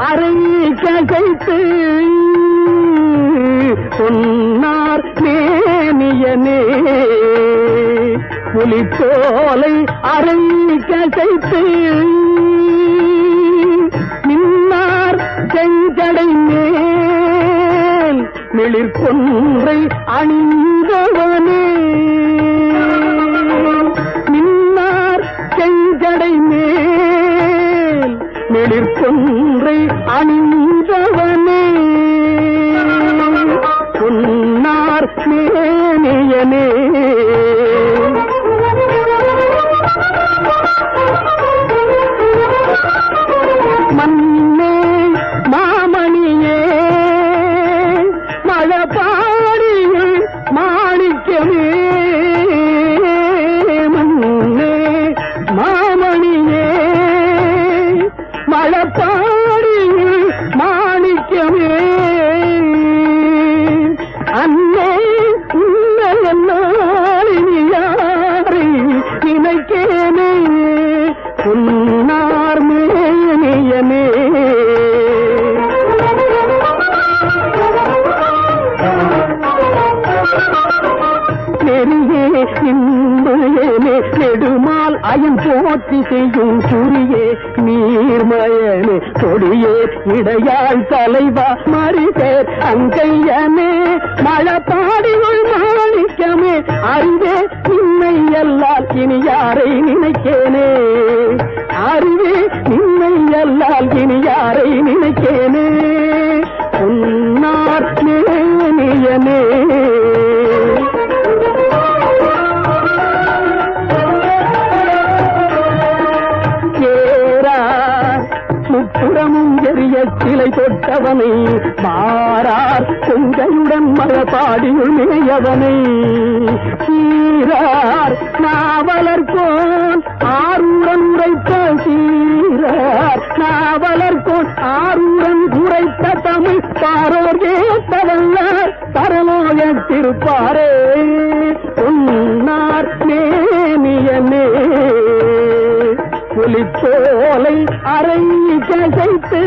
அரை கசைத்து சொன்னார் மேனியனே புலித்தோலை அரை கசைத்து நின்னார் செஞ்சடை மேல் மிளிர் கொன்றை அணிந்தவனே நின்னார் செஞ்சடை மேல் மிளிர் கொன்றை அணிந்தவனே சொன்னார் மேனியனே மண்ணே மாமணியே மழபாடியில் மாணிக்கமே மண்ணே மாமணியே மழப்பாடியில் மாணிக்கமே அன்னே உன்னையன்னாலினி யாரை நினைக்கேனே உன்னார் மேனியனே நெறியே இன்பயனே நெடுமால் அயன் போற்றி செய்யும் குறியே நீர்மயனே கொடியே இடையாள் தலைவா மறிதேர் அங்கையனே மழப்பாடியுள் மாணிக்கமே அறிவே நின்னை அல்லால் இனி யாரை நினைக்கேனே அறிவே நின்னை அல்லால் இனி யாரை நினைக்கேனே உன்னார் மேனியனே ஏறார் முப்புறமும் எரிய சிலை தொட்டவனை மாறார் செங்கையுடன் மரபாடியுள் மேயவனை சீரார் நாவலர்கோன் ஆரூரன் உரைத்த சீரார் நாவலர்கோன் ஆரூரன் உரைத்த தமிழ் பாரோர் ஏத்தவல்லார் பரலோகத்திருப்பாரே உன்னார் மேனியனே புலித்தோலை அரை கசைத்து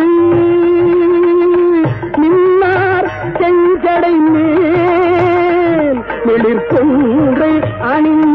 நின்னார் செஞ்சடை மேல் மிளிர் கொன்றை அணிந்த